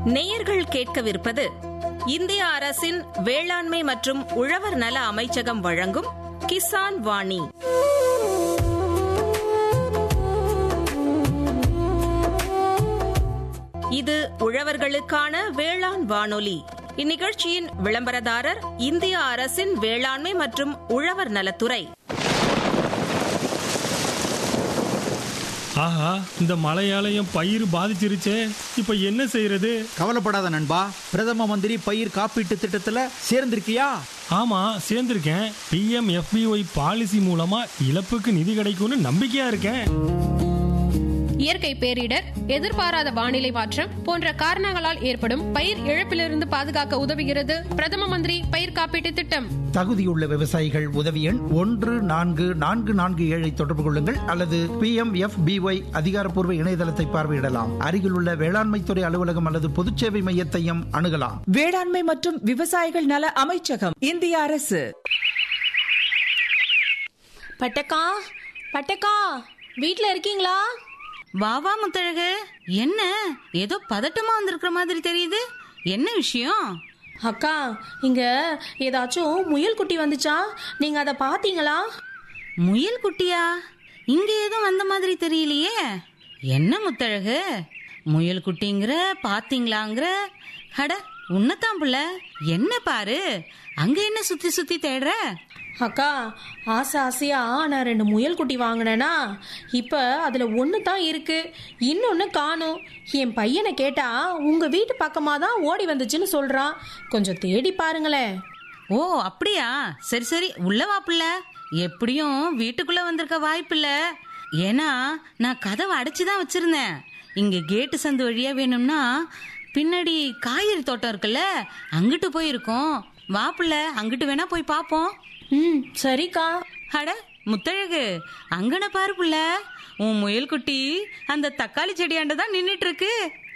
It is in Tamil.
நேயர்கள் கேட்கவிருப்பது இந்திய அரசின் வேளாண்மை மற்றும் உழவர் நல அமைச்சகம் வழங்கும் கிசான் வாணி இது உழவர்களுக்கான வேளாண் வானொலி இந்நிகழ்ச்சியின் விளம்பரதாரர் இந்திய அரசின் வேளாண்மை மற்றும் உழவர் நலத்துறை ஆஹா இந்த மழையால என் பயிர் பாதிச்சிருச்சே இப்ப என்ன செய்யறது கவலைப்படாத நண்பா பிரதம மந்திரி பயிர் காப்பீட்டு திட்டத்துல சேர்ந்திருக்கியா ஆமா சேர்ந்திருக்கேன் பிஎம் எஃபிஒய் பாலிசி மூலமா இழப்புக்கு நிதி கிடைக்கும்னு நம்பிக்கையா இருக்கேன் இயற்கை பேரிடர் எதிர்பாராத வானிலை மாற்றம் போன்ற காரணங்களால் ஏற்படும் பயிர் இழப்பிலிருந்து பாதுகாக்க உதவுகிறது பிரதம மந்திரி பயிர் காப்பீட்டு திட்டம் தகுதியுள்ள விவசாயிகள் உதவி எண் ஒன்று நான்கு நான்கு நான்கு ஏழை தொடர்பு கொள்ளுங்கள் அல்லது பி எம் எஃப் பிஒய் அதிகாரப்பூர்வ இணையதளத்தை பார்வையிடலாம் அருகிலுள்ள வேளாண்மைத்துறை அலுவலகம் அல்லது பொதுச்சேவை மையத்தையும் அணுகலாம் வேளாண்மை மற்றும் விவசாயிகள் நல அமைச்சகம் இந்திய அரசு பட்டக்கா பட்டக்கா வீட்ல இருக்கீங்களா வா வா முத்தழகு என்ன ஏதோ பதட்டமா வந்திருக்கிற மாதிரி தெரியுது என்ன விஷயம் அக்கா இங்க ஏதாச்சும் முயல் குட்டி வந்துச்சா நீங்க அதை பாத்தீங்களா முயல் குட்டியா இங்க எதுவும் வந்த மாதிரி தெரியலையே என்ன முத்தழகு முயல் குட்டிங்கிற பாத்தீங்களாங்கிற அட உன்னதான் புள்ள என்ன பாரு அங்க என்ன சுத்தி சுத்தி தேடுற அக்கா ஆசை ஆசையா நான் ரெண்டு முயல் குட்டி வாங்கினேனா இப்ப அதுல ஒண்ணு தான் இருக்கு இன்னொன்னு காணும் என் பையனை கேட்டா உங்க வீட்டு பக்கமா தான் ஓடி வந்துச்சுன்னு சொல்றான் கொஞ்சம் தேடி பாருங்களேன் ஓ அப்படியா சரி சரி உள்ள வா புள்ள எப்படியும் வீட்டுக்குள்ள வந்திருக்க வாய்ப்பில்ல ஏன்னா நான் கதவை அடைச்சுதான் வச்சிருந்தேன் இங்க கேட்டு சந்து வழியா வேணும்னா பின்னாடி காய்கறி தோட்டம் இருக்குல்ல அங்கிட்டு போயிருக்கோம் வா புள்ள அங்கிட்டு வேணா போய் பாப்போம் ம் சரிக்கா அட முத்தழகு அங்கன பாரு புள்ள உன் முயல் குட்டி அந்த தக்காளி செடியாண்ட தான் நின்னுட்டு இருக்கு